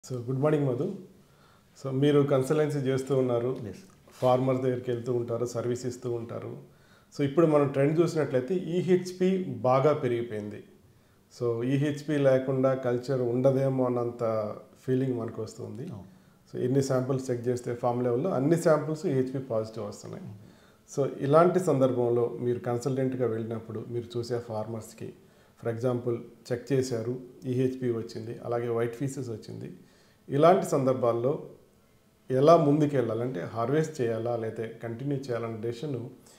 So good morning Madhu so మీరు consultancy చేస్తూ ఉన్నారు ఎస్ ఫార్మర్ దగ్గరికి వెళ్తూ ఉంటారు సర్వీస్ ఇస్తూ ఉంటారు సో ఇప్పుడు మనం ట్రెండ్ చూసినట్లయితే ఈహెచ్పి బాగా పెరిగిపోయింది సో ఈహెచ్పి లేకుండా కల్చర్ ఉండదేమో అన్నంత ఫీలింగ్ మనకు వస్తుంది అవును. సో ఎన్ని శాంపిల్స్ చెక్ చేస్తే ఫామ్ లెవెల్లో అన్ని శాంపిల్స్ ఈహెచ్పి పాజిటివ్ వస్తున్నాయి సో ఇలాంటి సందర్భంలో మీరు కన్సల్టెంట్గా వెళ్ళినప్పుడు మీరు చూసే ఫార్మర్స్కి ఫర్ ఎగ్జాంపుల్ చెక్ చేశారు ఈహెచ్పి వచ్చింది అలాగే వైట్ ఫీసెస్ వచ్చింది ఇలాంటి సందర్భాల్లో ఎలా ముందుకు వెళ్ళాలంటే హార్వెస్ట్ చేయాలా లేకపోతే కంటిన్యూ చేయాలనే డెసిషన్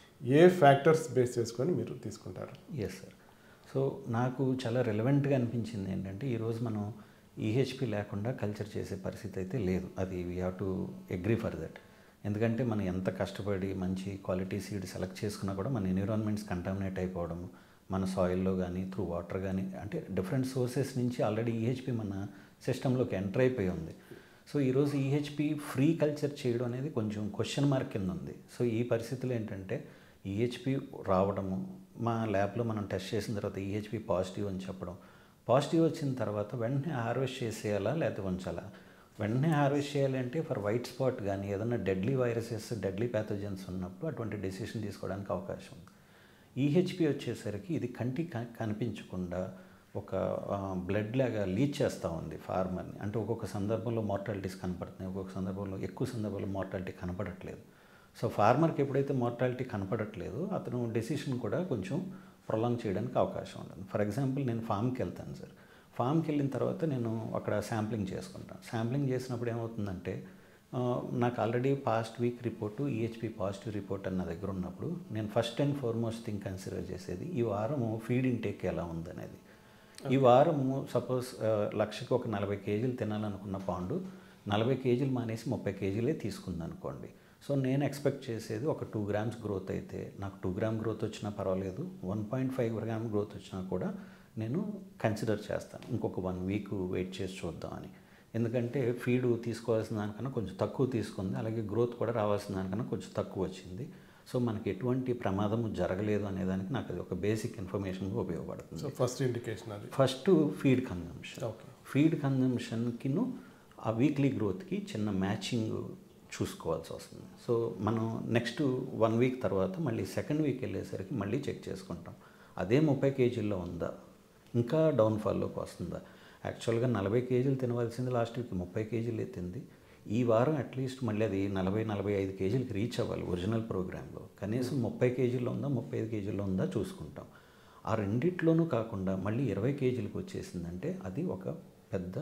ఏ ఫ్యాక్టర్స్ బేస్ చేసుకొని మీరు తీసుకుంటారు ఎస్ సార్ సో నాకు చాలా రెలవెంట్గా అనిపించింది ఏంటంటే ఈరోజు మనం ఈహెచ్పి లేకుండా కల్చర్ చేసే పరిస్థితి అయితే లేదు అది we have to agree for that ఎందుకంటే మనం ఎంత కష్టపడి మంచి క్వాలిటీ సీడ్ సెలెక్ట్ చేసుకున్నా కూడా మన ఎన్విరాన్మెంట్స్ కంటామినేట్ అయిపోవడం మన సాయిల్లో కానీ త్రూ వాటర్ కానీ అంటే డిఫరెంట్ సోర్సెస్ నుంచి ఆల్రెడీ ఈహెచ్పి మన సిస్టంలోకి ఎంటర్ అయిపోయి ఉంది సో ఈరోజు ఈహెచ్పి ఫ్రీ కల్చర్ చేయడం అనేది కొంచెం క్వశ్చన్ మార్క్ కింద ఉంది సో ఈ పరిస్థితులు ఏంటంటే ఈహెచ్పి రావడము మా ల్యాబ్లో మనం టెస్ట్ చేసిన తర్వాత ఈహెచ్పి పాజిటివ్ అని చెప్పడం పాజిటివ్ వచ్చిన తర్వాత వెంటనే హార్వెస్ట్ చేసేయాలా లేకపోతే ఉంచాలా వెంటనే హార్వెస్ట్ చేయాలి అంటే ఫర్ వైట్ స్పాట్ కానీ ఏదైనా డెడ్లీ వైరసెస్ డెడ్లీ ప్యాథోజన్స్ ఉన్నప్పుడు అటువంటి డెసిషన్ తీసుకోవడానికి అవకాశం ఉంది ఈహెచ్పి వచ్చేసరికి ఇది కంటి క- కనిపించకుండా ఒక బ్లడ్ లాగా లీచ్ చేస్తూ ఉంది ఫార్మర్ని అంటే ఒక్కొక్క సందర్భంలో మార్టాలిటీస్ కనపడుతున్నాయి ఒక్కొక్క సందర్భంలో ఎక్కువ సందర్భంలో మార్టాలిటీ కనపడట్లేదు సో ఫార్మర్కి ఎప్పుడైతే మార్టాలిటీ కనపడట్లేదో అతను డెసిషన్ కూడా కొంచెం ప్రొలాంగ్ చేయడానికి అవకాశం ఉంటుంది ఫర్ ఎగ్జాంపుల్ నేను ఫామ్కి వెళ్తాను సార్ ఫామ్కి వెళ్ళిన తర్వాత నేను అక్కడ శాంప్లింగ్ చేసుకుంటాను శాంప్లింగ్ చేసినప్పుడు ఏమవుతుందంటే ఆ, నాకు already past week report EHP positive report అన్న దగ్గర ఉన్నప్పుడు నేను first and foremost thing consider చేసేది ఈ వారము ఫీడ్ ఇంటేక్ ఎలా ఉందనేది ఈ వారము సపోజ్ లక్షకి ఒక నలభై కేజీలు తినాలనుకున్న పాండు నలభై కేజీలు మానేసి ముప్పై కేజీలే తీసుకుంది అనుకోండి సో నేను ఎక్స్పెక్ట్ చేసేది ఒక టూ గ్రామ్స్ గ్రోత్ అయితే నాకు టూ గ్రామ్ గ్రోత్ వచ్చినా పర్వాలేదు one point five gram growth వచ్చినా కూడా నేను కన్సిడర్ చేస్తాను ఇంకొక వన్ వీక్ వెయిట్ చేసి చూద్దామని ఎందుకంటే ఫీడ్ తీసుకోవాల్సిన దానికన్నా కొంచెం తక్కువ తీసుకుంది అలాగే గ్రోత్ కూడా రావాల్సిన దానికన్నా కొంచెం తక్కువ వచ్చింది సో మనకి ఎటువంటి ప్రమాదము జరగలేదు అనేదానికి నాకు అది ఒక బేసిక్ ఇన్ఫర్మేషన్గా ఉపయోగపడుతుంది సో ఫస్ట్ ఇండికేషన్ అది first feed consumption okay feed కన్జంప్షన్కిను ఆ వీక్లీ గ్రోత్కి చిన్న మ్యాచింగ్ చూసుకోవాల్సి వస్తుంది సో మనం నెక్స్ట్ వన్ వీక్ తర్వాత మళ్ళీ సెకండ్ వీక్ వెళ్ళేసరికి మళ్ళీ చెక్ చేసుకుంటాం అదే ముప్పై కేజీల్లో ఉందా ఇంకా డౌన్ఫాల్లోకి వస్తుందా యాక్చువల్గా నలభై కేజీలు తినవలసింది లాస్ట్ వీక్ ముప్పై కేజీలు ఎత్తింది ఈ వారం అట్లీస్ట్ మళ్ళీ అది నలభై నలభై ఐదు కేజీలకి రీచ్ అవ్వాలి ఒరిజినల్ ప్రోగ్రాంలో కనీసం ముప్పై కేజీల్లో ఉందా ముప్పై ఐదు కేజీల్లో ఉందా చూసుకుంటాం ఆ రెండిట్లోనూ కాకుండా మళ్ళీ ఇరవై కేజీలకు వచ్చేసిందంటే అది ఒక పెద్ద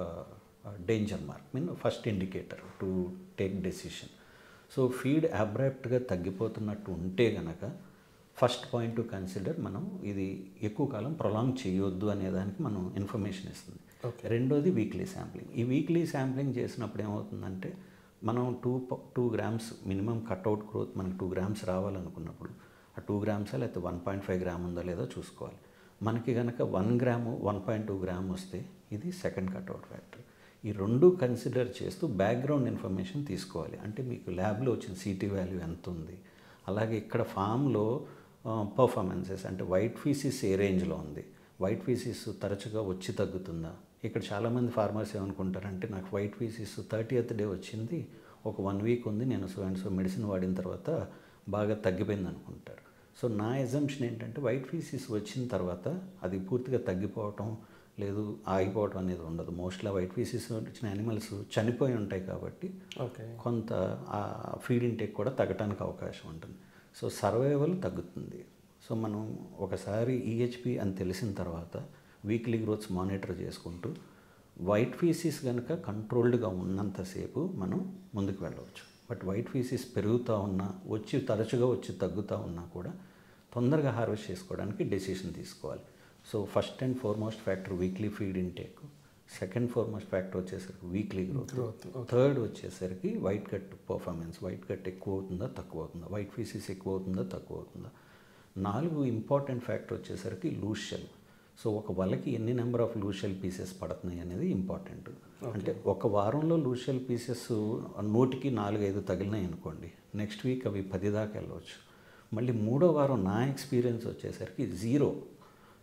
danger mark mean first indicator to take decision so feed అబ్రాప్ట్గా తగ్గిపోతున్నట్టు ఉంటే గనక ఫస్ట్ పాయింట్ టు కన్సిడర్ మనం ఇది ఎక్కువ కాలం ప్రొలాంగ్ చేయొద్దు అనే దానికి మనం ఇన్ఫర్మేషన్ ఇస్తుంది Okay. రెండోది వీక్లీ శాంప్లింగ్ ఈ వీక్లీ శాంప్లింగ్ చేసినప్పుడు ఏమవుతుందంటే మనం two two grams minimum cutout growth మనకి టూ గ్రామ్స్ రావాలనుకున్నప్పుడు ఆ టూ గ్రామ్సా లేకపోతే వన్ పాయింట్ ఫైవ్ గ్రామ్ ఉందో లేదో చూసుకోవాలి మనకి కనుక one gram one point two gram వస్తే ఇది సెకండ్ కట్అవుట్ ఫ్యాక్టర్ ఈ రెండు కన్సిడర్ చేస్తూ బ్యాక్గ్రౌండ్ ఇన్ఫర్మేషన్ తీసుకోవాలి అంటే మీకు ల్యాబ్లో వచ్చిన సిటీ వాల్యూ ఎంత ఉంది అలాగే ఇక్కడ ఫామ్లో పర్ఫార్మెన్సెస్ అంటే వైట్ ఫీసిస్ ఏ రేంజ్లో ఉంది వైట్ ఫీసిస్ తరచుగా వచ్చి తగ్గుతుందా ఇక్కడ చాలామంది ఫార్మర్స్ ఏమనుకుంటారంటే నాకు వైట్ ఫీసిస్ థర్టీయత్ డే వచ్చింది ఒక వన్ వీక్ ఉంది నేను సో అండ్ సో మెడిసిన్ వాడిన తర్వాత బాగా తగ్గిపోయింది అనుకుంటారు సో నా ఎజంప్షన్ ఏంటంటే వైట్ ఫీసిస్ వచ్చిన తర్వాత అది పూర్తిగా తగ్గిపోవటం లేదు ఆగిపోవటం అనేది ఉండదు మోస్ట్లీ వైట్ ఫీసిస్ వచ్చిన యానిమల్స్ చనిపోయి ఉంటాయి కాబట్టి ఓకే కొంత ఆ ఫీడ్ ఇంటేక్ కూడా తగ్గడానికి అవకాశం ఉంటుంది సో సర్వైవల్ తగ్గుతుంది సో మనం ఒకసారి ఈహెచ్పి అని తెలిసిన తర్వాత వీక్లీ గ్రోత్స్ మానిటర్ చేసుకుంటూ వైట్ ఫీసిస్ కనుక కంట్రోల్డ్గా ఉన్నంతసేపు మనం ముందుకు వెళ్ళవచ్చు బట్ వైట్ ఫీసిస్ పెరుగుతూ ఉన్నా వచ్చి తరచుగా వచ్చి తగ్గుతూ ఉన్నా కూడా తొందరగా హార్వెస్ట్ చేసుకోవడానికి డెసిషన్ తీసుకోవాలి so first and foremost factor weekly feed intake second foremost factor వచ్చేసరికి వీక్లీ గ్రోత్ గ్రోత్ థర్డ్ వచ్చేసరికి white cut performance white cut ఎక్కువ అవుతుందా తక్కువ అవుతుందా వైట్ ఫీసెస్ ఎక్కువ అవుతుందా తక్కువ అవుతుందా నాలుగు ఇంపార్టెంట్ ఫ్యాక్టర్ వచ్చేసరికి లూజ్ షెల్ సో ఒక వలకి ఎన్ని number of loose shell pieces పడుతున్నాయి అనేది ఇంపార్టెంట్ అంటే ఒక వారంలో లూజ్ షెల్ పీసెస్ నూటికి నాలుగైదు తగిలినాయి అనుకోండి నెక్స్ట్ వీక్ అవి పది దాకా వెళ్ళవచ్చు మళ్ళీ మూడో వారం నా ఎక్స్పీరియన్స్ వచ్చేసరికి జీరో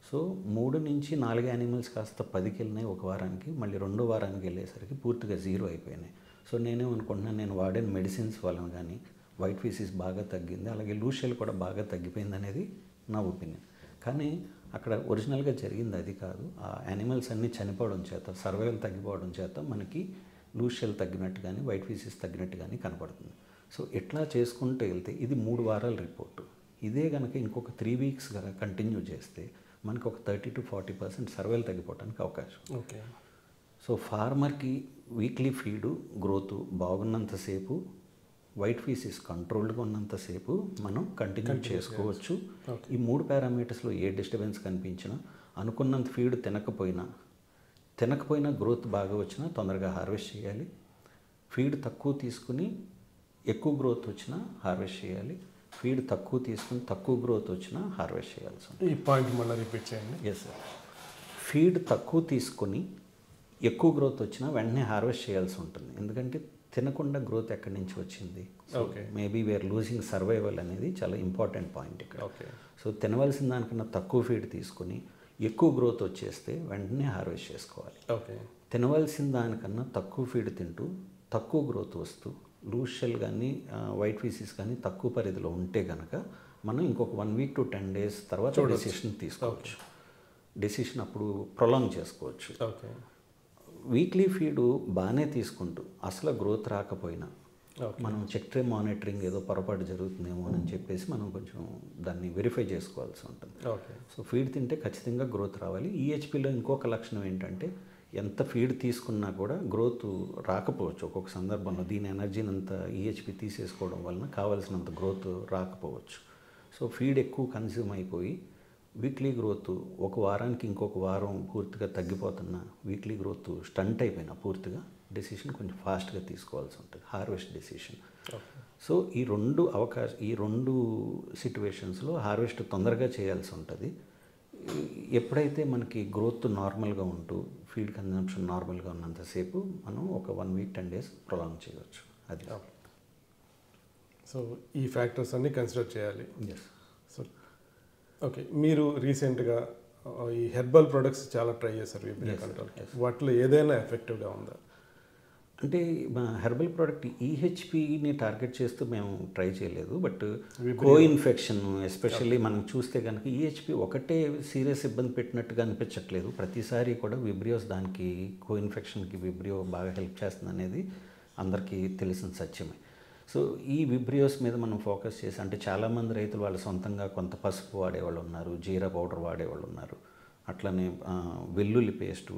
సో మూడు నుంచి నాలుగు యానిమల్స్ కాస్త పదికి వెళ్ళినాయి ఒక వారానికి మళ్ళీ రెండో వారానికి వెళ్ళేసరికి పూర్తిగా జీరో అయిపోయినాయి సో నేనేమనుకుంటున్నాను నేను వాడిన మెడిసిన్స్ వలన కానీ వైట్ ఫీసెస్ బాగా తగ్గింది అలాగే లూషియల్ కూడా బాగా తగ్గిపోయింది అనేది నా ఒపీనియన్ కానీ అక్కడ ఒరిజినల్గా జరిగింది అది కాదు ఆ యానిమల్స్ అన్నీ చనిపోవడం చేత సర్వైవల్ తగ్గిపోవడం చేత మనకి లూషియల్ తగ్గినట్టు కానీ వైట్ ఫీసెస్ తగ్గినట్టు కానీ కనపడుతుంది సో ఎట్లా చేసుకుంటూ వెళ్తే ఇది మూడు వారాల రిపోర్టు ఇదే కనుక ఇంకొక త్రీ వీక్స్ కంటిన్యూ చేస్తే మనకు ఒక thirty to forty percent survival తగ్గిపోవడానికి అవకాశం ఓకే సో ఫార్మర్కి వీక్లీ ఫీడు గ్రోత్ బాగున్నంతసేపు వైట్ ఫీసెస్ కంట్రోల్డ్గా ఉన్నంతసేపు మనం కంటిన్యూ చేసుకోవచ్చు ఈ మూడు పారామీటర్స్లో ఏ డిస్టర్బెన్స్ కనిపించినా అనుకున్నంత ఫీడ్ తినకపోయినా తినకపోయినా గ్రోత్ బాగా వచ్చినా తొందరగా హార్వెస్ట్ చేయాలి ఫీడ్ తక్కువ తీసుకుని ఎక్కువ గ్రోత్ వచ్చినా హార్వెస్ట్ చేయాలి ఫీడ్ తక్కువ తీసుకుని తక్కువ గ్రోత్ వచ్చినా హార్వెస్ట్ చేయాల్సి ఉంటుంది ఈ పాయింట్ మళ్ళీ రిపీట్ చేయండి ఎస్ సార్ ఫీడ్ తక్కువ తీసుకొని ఎక్కువ గ్రోత్ వచ్చినా వెంటనే హార్వెస్ట్ చేయాల్సి ఉంటుంది ఎందుకంటే తినకుండా గ్రోత్ ఎక్కడి నుంచి వచ్చింది Okay. Maybe we're losing survival అనేది చాలా ఇంపార్టెంట్ పాయింట్ ఇక్కడ ఓకే సో తినవలసిన దానికన్నా తక్కువ ఫీడ్ తీసుకుని ఎక్కువ గ్రోత్ వచ్చేస్తే వెంటనే హార్వెస్ట్ చేసుకోవాలి ఓకే తినవలసిన దానికన్నా తక్కువ ఫీడ్ తింటూ తక్కువ గ్రోత్ వస్తూ లూషల్ కానీ వైట్ ఫీసెస్ కానీ తక్కువ పరిధిలో ఉంటే కనుక మనం ఇంకొక one week to ten days తర్వాత డెసిషన్ తీసుకోవచ్చు డెసిషన్ అప్పుడు ప్రొలాంగ్ చేసుకోవచ్చు ఓకే వీక్లీ ఫీడు బాగానే తీసుకుంటూ అసలు గ్రోత్ రాకపోయినా ఓకే మనం చెక్ ట్రే మానిటరింగ్ ఏదో పొరపాటు జరుగుతుందేమో అని చెప్పేసి మనం కొంచెం దాన్ని వెరిఫై చేసుకోవాల్సి ఉంటుంది ఓకే సో ఫీడ్ తింటే ఖచ్చితంగా గ్రోత్ రావాలి ఈహెచ్పిలో ఇంకొక లక్షణం ఏంటంటే ఎంత ఫీడ్ తీసుకున్నా కూడా గ్రోత్ రాకపోవచ్చు ఒక్కొక్క సందర్భంలో దీని ఎనర్జీని అంత ఈహెచ్పి తీసేసుకోవడం వలన కావాల్సినంత గ్రోత్ రాకపోవచ్చు సో ఫీడ్ ఎక్కువ కన్జ్యూమ్ అయిపోయి వీక్లీ గ్రోత్ ఒక వారానికి ఇంకొక వారం పూర్తిగా తగ్గిపోతున్న వీక్లీ గ్రోత్ స్టంట్ అయిపోయినా పూర్తిగా డెసిషన్ కొంచెం ఫాస్ట్గా తీసుకోవాల్సి ఉంటుంది హార్వెస్ట్ డెసిషన్ ఓకే సో ఈ రెండు అవకాశ ఈ రెండు సిట్యువేషన్స్లో హార్వెస్ట్ తొందరగా చేయాల్సి ఉంటుంది ఈ- ఎప్పుడైతే మనకి గ్రోత్ నార్మల్గా ఉంటూ ఫీడ్ కన్జంప్షన్ నార్మల్గా ఉన్నంతసేపు మనం ఒక one week ten days prolong చేయవచ్చు అది సో ఈ ఫ్యాక్టర్స్ అన్నీ కన్సిడర్ చేయాలి ఎస్ సో ఓకే మీరు రీసెంట్గా ఆ, ఈ హెర్బల్ ప్రొడక్ట్స్ చాలా ట్రై చేశారు విబ్రియా Yes, కంట్రోల్ yes. వాటిలో ఏదైనా ఎఫెక్టివ్గా ఉందా అంటే మా హెర్బల్ ప్రోడక్ట్ ఈహెచ్పిని టార్గెట్ చేస్తూ మేము ట్రై చేయలేదు బట్ కో ఇన్ఫెక్షన్ ఎస్పెషల్లీ మనం చూస్తే కనుక ఈహెచ్పి ఒకటే సీరియస్ ఇబ్బంది పెట్టినట్టుగా అనిపించట్లేదు ప్రతిసారి కూడా విబ్రియోస్ దానికి కో ఇన్ఫెక్షన్కి విబ్రియో బాగా హెల్ప్ చేస్తుంది అనేది అందరికీ తెలిసిన సత్యమే సో ఈ విబ్రియోస్ మీద మనం ఫోకస్ చేసి అంటే చాలామంది రైతులు వాళ్ళు సొంతంగా కొంత పసుపు వాడేవాళ్ళు ఉన్నారు జీరా పౌడర్ వాడేవాళ్ళు ఉన్నారు అట్లనే ఆ, వెల్లుల్లి పేస్టు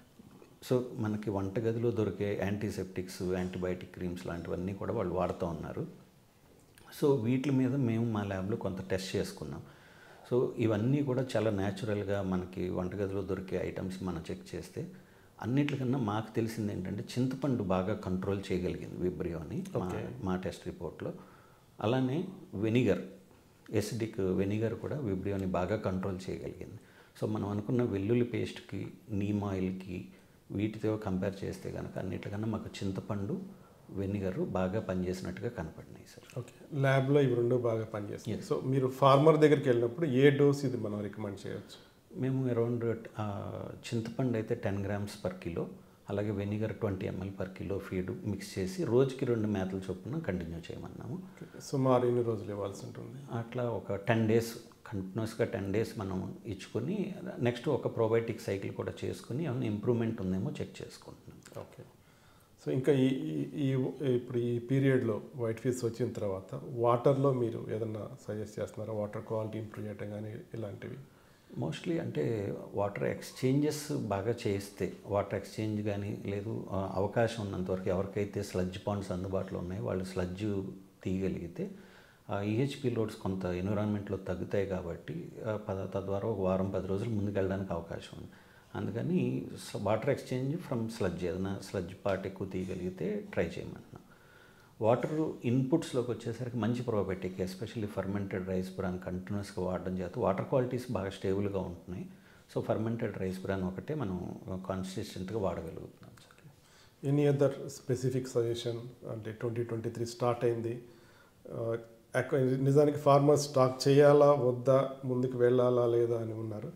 సో మనకి వంటగదిలో దొరికే యాంటీసెప్టిక్స్ యాంటీబయాటిక్ క్రీమ్స్ లాంటివన్నీ కూడా వాళ్ళు వాడుతూ ఉన్నారు సో వీటి మీద మేము మా ల్యాబ్లో కొంత టెస్ట్ చేసుకున్నాం సో ఇవన్నీ కూడా చాలా న్యాచురల్గా మనకి వంటగదిలో దొరికే ఐటమ్స్ మనం చెక్ చేస్తే అన్నిటికన్నా మాకు తెలిసింది ఏంటంటే చింతపండు బాగా కంట్రోల్ చేయగలిగింది విబ్రియోని మా మా టెస్ట్ రిపోర్ట్లో అలానే వెనిగర్ ఎసిడిక్ వెనిగర్ కూడా విబ్రియోని బాగా కంట్రోల్ చేయగలిగింది సో మనం అనుకున్న వెల్లుల్లి పేస్ట్కి నీమ్ ఆయిల్కి వీటితో కంపేర్ చేస్తే కనుక అన్నిటికన్నా మాకు చింతపండు వెనిగర్ బాగా పనిచేసినట్టుగా కనపడినాయి సార్ ఓకే ల్యాబ్లో ఇవి రెండు బాగా పనిచేస్తాయి సో మీరు ఫార్మర్ దగ్గరికి వెళ్ళినప్పుడు ఏ డోస్ ఇది మనం రికమెండ్ చేయొచ్చు మేము అరౌండ్ చింతపండు అయితే టెన్ గ్రామ్స్ పర్ కిలో అలాగే vinegar twenty ML per kilo feed mix చేసి రోజుకి రెండు మేతల చొప్పున కంటిన్యూ చేయమన్నాము సుమారు ఎన్ని రోజులు ఇవ్వాల్సి ఉంటుంది అట్లా ఒక టెన్ డేస్ కంటిన్యూస్గా టెన్ డేస్ మనం ఇచ్చుకొని నెక్స్ట్ ఒక ప్రోబయోటిక్ సైకిల్ కూడా చేసుకుని ఏమైనా ఇంప్రూవ్మెంట్ ఉందేమో చెక్ చేసుకుంటున్నాం ఓకే సో ఇంకా ఈ ఈ- ఈ ఇప్పుడు ఈ పీరియడ్లో వైట్ ఫీస్ వచ్చిన తర్వాత వాటర్లో మీరు ఏదన్నా సజెస్ట్ చేస్తున్నారా వాటర్ క్వాలిటీ ఇంప్రూవ్ చేయటం కానీ ఇలాంటివి మోస్ట్లీ అంటే వాటర్ ఎక్స్చేంజెస్ బాగా చేస్తే వాటర్ ఎక్స్చేంజ్ కానీ లేదు ఆ, అవకాశం ఉన్నంత వరకు ఎవరికైతే స్లడ్జ్ పాండ్స్ అందుబాటులో ఉన్నాయో వాళ్ళు స్లడ్జ్ తీయగలిగితే ఈహెచ్పి లోడ్స్ కొంత ఎన్విరాన్మెంట్లో తగ్గుతాయి కాబట్టి ఆ, పద తద్వారా ఒక వారం పది రోజులు ముందుకెళ్ళడానికి అవకాశం ఉంది అందుకని వాటర్ ఎక్స్చేంజ్ ఫ్రమ్ స్లడ్జ్ ఏదైనా స్లడ్జ్ పార్ట్ ఎక్కువ తీయగలిగితే ట్రై చేయమంటున్నాం వాటర్ ఇన్పుట్స్లోకి వచ్చేసరికి మంచి probiotic especially fermented rice bran కంటిన్యూస్గా వాడడం చేత వాటర్ క్వాలిటీస్ బాగా స్టేబుల్గా ఉంటున్నాయి సో ఫర్మెంటెడ్ రైస్ బ్రాన్ ఒకటే మనం కాన్సిస్టెంట్గా వాడగలుగుతున్నాం sir any other specific suggestion అంటే ట్వంటీ ట్వంటీ త్రీ స్టార్ట్ అయింది ఆ, అక్క- నిజానికి ఫార్మర్ స్టాక్ చేయాలా వద్దా ముందుకు వెళ్ళాలా లేదా అని ఉన్నారు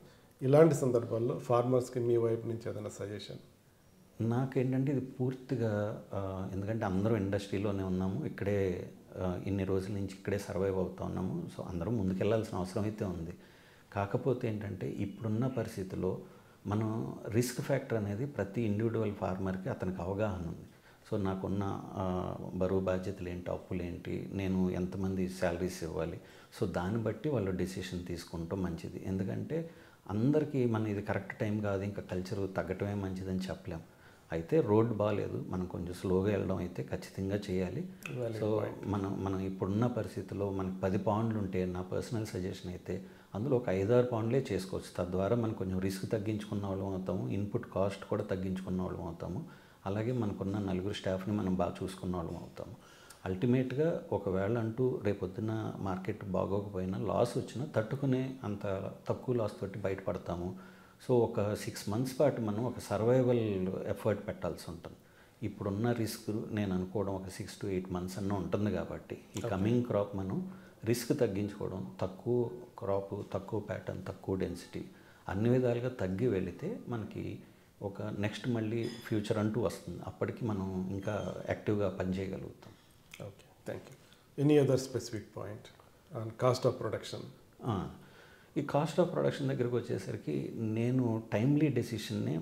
ఇలాంటి సందర్భాల్లో ఫార్మర్స్కి మీ వైపు నుంచి ఏదైనా సజెషన్ నాకేంటంటే ఇది పూర్తిగా ఆ, ఎందుకంటే అందరూ ఇండస్ట్రీలోనే ఉన్నాము ఇక్కడే ఆ, ఇన్ని రోజుల నుంచి ఇక్కడే సర్వైవ్ అవుతా ఉన్నాము సో అందరూ ముందుకెళ్లాల్సిన అవసరం అయితే ఉంది కాకపోతే ఏంటంటే ఇప్పుడున్న పరిస్థితిలో మనం రిస్క్ ఫ్యాక్టర్ అనేది ప్రతి ఇండివిజువల్ ఫార్మర్కి అతనికి అవగాహన ఉంది సో నాకున్న ఆ, బరువు బాధ్యతలు ఏంటి అప్పులు ఏంటి నేను ఎంతమంది శాలరీస్ ఇవ్వాలి సో దాన్ని బట్టి వాళ్ళు డెసిషన్ తీసుకుంటాం మంచిది ఎందుకంటే అందరికీ మన ఇది కరెక్ట్ టైం కాదు ఇంకా కల్చర్ తగ్గటమే మంచిదని చెప్పలేం అయితే రోడ్ బాగాలేదు మనం కొంచెం స్లోగా వెళ్ళడం అయితే ఖచ్చితంగా చేయాలి సో మనం మనం ఇప్పుడున్న పరిస్థితుల్లో మనకి పది పౌండ్లు ఉంటే నా పర్సనల్ సజెషన్ అయితే అందులో ఒక ఐదారు పౌండ్లే చేసుకోవచ్చు తద్వారా మనం కొంచెం రిస్క్ తగ్గించుకున్న వాళ్ళం అవుతాము ఇన్పుట్ కాస్ట్ కూడా తగ్గించుకున్న వాళ్ళం అవుతాము అలాగే మనకున్న నలుగురు స్టాఫ్ని మనం బాగా చూసుకున్న వాళ్ళం అవుతాము అల్టిమేట్గా ఒకవేళ అంటూ రేపొద్దున మార్కెట్ బాగోకపోయినా లాస్ వచ్చినా తట్టుకునే అంత తక్కువ లాస్ తోటి బయటపడతాము సో ఒక సిక్స్ మంత్స్ పాటు మనం ఒక సర్వైవల్ ఎఫర్ట్ పెట్టాల్సి ఉంటుంది ఇప్పుడున్న రిస్క్ నేను అనుకోవడం ఒక సిక్స్ టు ఎయిట్ మంత్స్ అన్న ఉంటుంది కాబట్టి ఈ కమింగ్ క్రాప్ మనం రిస్క్ తగ్గించుకోవడం తక్కువ క్రాప్ తక్కువ ప్యాటర్న్ తక్కువ డెన్సిటీ అన్ని విధాలుగా తగ్గి వెళితే మనకి ఒక నెక్స్ట్ మళ్ళీ ఫ్యూచర్ అంటూ వస్తుంది అప్పటికి మనం ఇంకా యాక్టివ్గా పనిచేయగలుగుతాం okay thank you any other specific point on cost of production ఆ, ఈ కాస్ట్ ఆఫ్ ప్రొడక్షన్ దగ్గరకు వచ్చేసరికి నేను టైమ్లీ డెసిషన్ని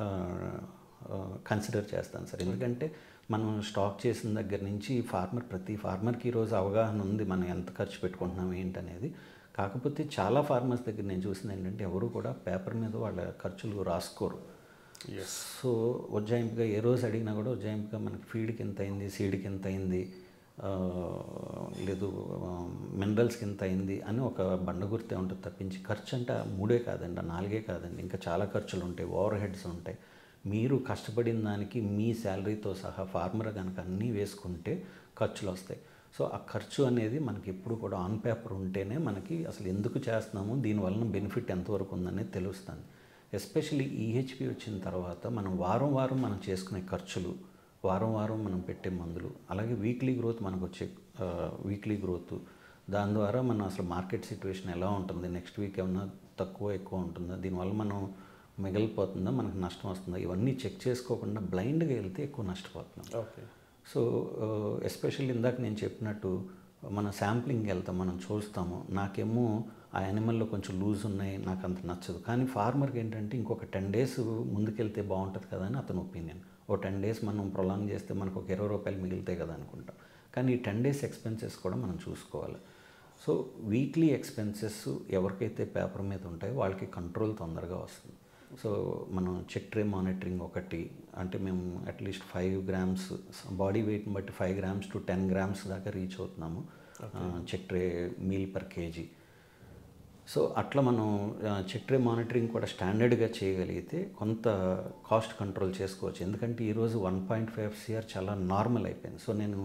కన్సిడర్ చేస్తాను సార్ ఎందుకంటే మనం స్టాక్ చేసిన దగ్గర నుంచి ఫార్మర్ ప్రతి ఫార్మర్కి ఈరోజు అవగాహన ఉంది మనం ఎంత ఖర్చు పెట్టుకుంటున్నాం ఏంటనేది కాకపోతే చాలా ఫార్మర్స్ దగ్గర నేను చూసింది ఏంటంటే ఎవరు కూడా పేపర్ మీద వాళ్ళ ఖర్చులు రాసుకోరు సో ఉజ్జాయింపుగా ఏ రోజు అడిగినా కూడా ఉజ్జాయింపుగా మనకి ఫీడ్కి ఎంత అయింది సీడ్కి ఎంత అయింది ఆ, లేదు మినరల్స్కి ఎంత అయింది అని ఒక బండ గుర్తే ఉంటుంది తప్పించి ఖర్చు అంటే ఆ మూడే కాదండి ఆ నాలుగే కాదండి ఇంకా చాలా ఖర్చులు ఉంటాయి ఓవర్ హెడ్స్ ఉంటాయి మీరు కష్టపడిన దానికి మీ శాలరీతో సహా ఫార్మర్ కనుక అన్నీ వేసుకుంటే ఖర్చులు వస్తాయి సో ఆ ఖర్చు అనేది మనకి ఎప్పుడు కూడా ఆన్ పేపర్ ఉంటేనే మనకి అసలు ఎందుకు చేస్తున్నాము దీనివలన బెనిఫిట్ ఎంతవరకు ఉందనేది తెలుస్తుంది ఎస్పెషల్లీ ఈహెచ్పి వచ్చిన తర్వాత మనం వారం వారం మనం చేసుకునే ఖర్చులు వారం వారం మనం పెట్టే మందులు అలాగే వీక్లీ గ్రోత్ మనకు వచ్చే వీక్లీ గ్రోత్ దాని ద్వారా మనం అసలు మార్కెట్ సిచ్యువేషన్ ఎలా ఉంటుంది నెక్స్ట్ వీక్ ఏమన్నా తక్కువ ఎక్కువ ఉంటుందా దీనివల్ల మనం మిగిలిపోతుందా మనకు నష్టం వస్తుందా ఇవన్నీ చెక్ చేసుకోకుండా బ్లైండ్గా వెళ్తే ఎక్కువ నష్టపోతున్నాం ఓకే సో ఎస్పెషల్లీ ఇందాక నేను చెప్పినట్టు మన శాంప్లింగ్కి వెళ్తాం మనం చూస్తాము నాకేమో ఆ యానిమల్లో కొంచెం లూజ్ ఉన్నాయి నాకు అంత నచ్చదు కానీ ఫార్మర్కి ఏంటంటే ఇంకొక టెన్ డేస్ ముందుకెళ్తే బాగుంటుంది కదా అని అతని ఒపీనియన్ ఓ టెన్ డేస్ మనం ప్రొలాంగ్ చేస్తే మనకు ఒక ఇరవై రూపాయలు మిగులుతాయి కదా అనుకుంటాం కానీ ఈ టెన్ డేస్ ఎక్స్పెన్సెస్ కూడా మనం చూసుకోవాలి సో వీక్లీ ఎక్స్పెన్సెస్ ఎవరికైతే పేపర్ మీద ఉంటాయో వాళ్ళకి కంట్రోల్ తొందరగా వస్తుంది సో మనం చెక్ ట్రే మానిటరింగ్ ఒకటి అంటే మేము అట్లీస్ట్ ఫైవ్ గ్రామ్స్ బాడీ వెయిట్ని బట్టి five grams to ten grams దాకా రీచ్ అవుతున్నాము check tray meal per KG so అట్లా మనం చెక్ ట్రే మానిటరింగ్ కూడా స్టాండర్డ్గా చేయగలిగితే కొంత కాస్ట్ కంట్రోల్ చేసుకోవచ్చు ఎందుకంటే ఈరోజు వన్ పాయింట్ ఫైవ్ సిఆర్ చాలా నార్మల్ అయిపోయింది సో నేను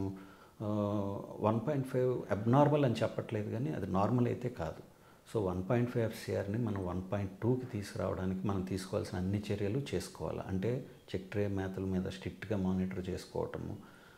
వన్ పాయింట్ ఫైవ్ అబ్నార్మల్ అని చెప్పట్లేదు కానీ అది నార్మల్ అయితే కాదు సో వన్ పాయింట్ ఫైవ్ ఎఫ్సిఆర్ని మనం వన్ పాయింట్ టూకి తీసుకురావడానికి మనం తీసుకోవాల్సిన అన్ని చర్యలు చేసుకోవాలి అంటే చెక్ ట్రే మేతల మీద స్ట్రిక్ట్గా మానిటర్ చేసుకోవటము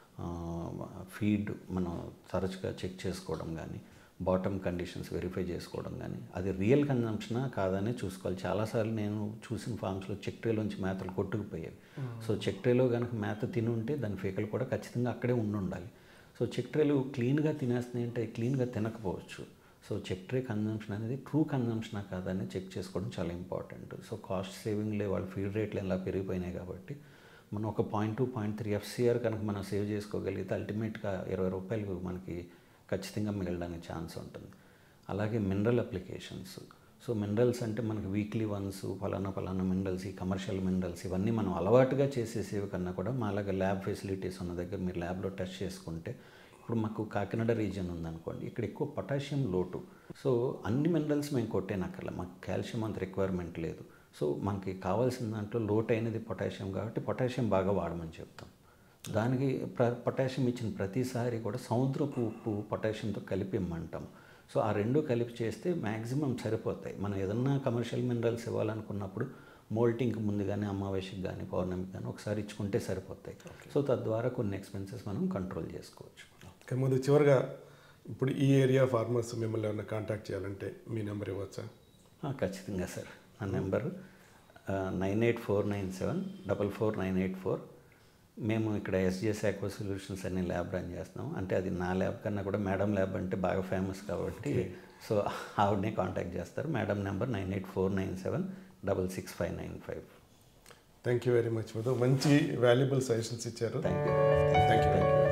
ఫీడ్ మనం తరచుగా చెక్ చేసుకోవడం కానీ బాటమ్ కండిషన్స్ వెరిఫై చేసుకోవడం కానీ అది రియల్ కన్జంప్షనా కాదనే చూసుకోవాలి చాలాసార్లు నేను చూసిన ఫామ్స్లో చెక్ ట్రేలోంచి మేతలు కొట్టుకుపోయేవి సో చెక్ ట్రేలో కనుక మేత తిని ఉంటే దాని ఫీకలు కూడా ఖచ్చితంగా అక్కడే ఉండి ఉండాలి సో చెక్ ట్రేలు క్లీన్గా తినేస్తున్నాయి అంటే క్లీన్గా తినకపోవచ్చు సో చెక్ ట్రే కన్జంప్షన్ అనేది ట్రూ కన్జంప్షనా కాదని చెక్ చేసుకోవడం చాలా ఇంపార్టెంట్ సో కాస్ట్ సేవింగ్లే వాళ్ళ ఫీడ్ రేట్లు ఎలా పెరిగిపోయినాయి కాబట్టి మనం ఒక point two point three FCR కనుక మనం సేవ్ చేసుకోగలిగితే అల్టిమేట్గా ఇరవై రూపాయలు మనకి ఖచ్చితంగా మిగలడానికి ఛాన్స్ ఉంటుంది అలాగే మినరల్ అప్లికేషన్స్ సో మినరల్స్ అంటే మనకి వీక్లీ వన్స్ ఫలానా ఫలానా మినరల్స్ ఈ కమర్షియల్ మినరల్స్ ఇవన్నీ మనం అలవాటుగా చేసేసేవి కన్నా కూడా మా అలాగే ల్యాబ్ ఫెసిలిటీస్ ఉన్న దగ్గర మీరు ల్యాబ్లో టెస్ట్ చేసుకుంటే ఇప్పుడు మాకు కాకినాడ రీజియన్ ఉందనుకోండి ఇక్కడ ఎక్కువ పొటాషియం లోటు సో అన్ని మినరల్స్ మేము కొట్టేనక్కర్లే మాకు కాల్షియం అంత రిక్వైర్మెంట్ లేదు సో మనకి కావాల్సిన దాంట్లో లోట్ అయినది పొటాషియం కాబట్టి పొటాషియం బాగా వాడమని చెప్తాం దానికి ప్ర పొటాషియం ఇచ్చిన ప్రతిసారి కూడా సముద్రపు ఉప్పు పొటాషియంతో కలిపి ఇమ్మంటాం సో ఆ రెండు కలిపి చేస్తే మ్యాక్సిమం సరిపోతాయి మనం ఏదన్నా కమర్షియల్ మినరల్స్ ఇవ్వాలనుకున్నప్పుడు మోల్టింగ్కి ముందు కానీ అమావాస్యకి కానీ పౌర్ణమికి కానీ ఒకసారి ఇచ్చుకుంటే సరిపోతాయి సో తద్వారా కొన్ని ఎక్స్పెన్సెస్ మనం కంట్రోల్ చేసుకోవచ్చు ఇక ముందు చివరిగా ఇప్పుడు ఈ ఏరియా ఫార్మర్స్ మిమ్మల్ని ఏమైనా కాంటాక్ట్ చేయాలంటే మీ నెంబర్ ఇవ్వచ్చా ఆ, ఖచ్చితంగా సార్ నా number nine eight four nine seven double four nine eight four మేము ఇక్కడ ఎస్జిఎస్ ఆక్వా సొల్యూషన్స్ అనే ల్యాబ్ రన్ చేస్తున్నాం అంటే అది నా ల్యాబ్ కన్నా కూడా మేడం ల్యాబ్ అంటే బాగా ఫేమస్ కాబట్టి సో ఆవిడనే కాంటాక్ట్ చేస్తారు madam number nine eight four nine seven double six five nine five thank you very much Madhu మంచి వాల్యుబుల్ సజెషన్స్ ఇచ్చారు థ్యాంక్ యూ థ్యాంక్ యూ